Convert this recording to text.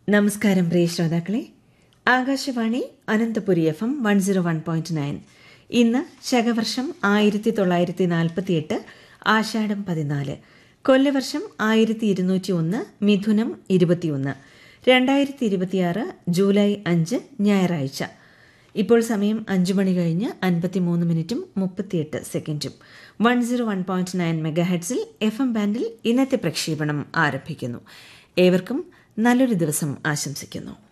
നമസ്കാരം പ്രിയ ശ്രോതാക്കളെ Akashvani Ananthapuri F M one zero one point nine ഇന്ന് ശകവർഷം ആയിരത്തി തൊള്ളായിരത്തി നാൽപ്പത്തിയെട്ട് ആഷാഢം പതിനാല് കൊല്ലവർഷം ആയിരത്തി ഇരുന്നൂറ്റി ഒന്ന് മിഥുനം ഇരുപത്തിയൊന്ന് രണ്ടായിരത്തി ഇരുപത്തിയാറ് ജൂലൈ അഞ്ച് ഞായറാഴ്ച ഇപ്പോൾ സമയം അഞ്ചു മണി കഴിഞ്ഞ് അൻപത്തിമൂന്ന് മിനിറ്റും മുപ്പത്തിയെട്ട് സെക്കൻഡും one zero one point nine മെഗാഹെഡ്സിൽ എഫ് എം ബാൻഡിൽ ഇന്നത്തെ പ്രക്ഷേപണം ആരംഭിക്കുന്നു ഏവർക്കും നല്ലൊരു ദിവസം ആശംസിക്കുന്നു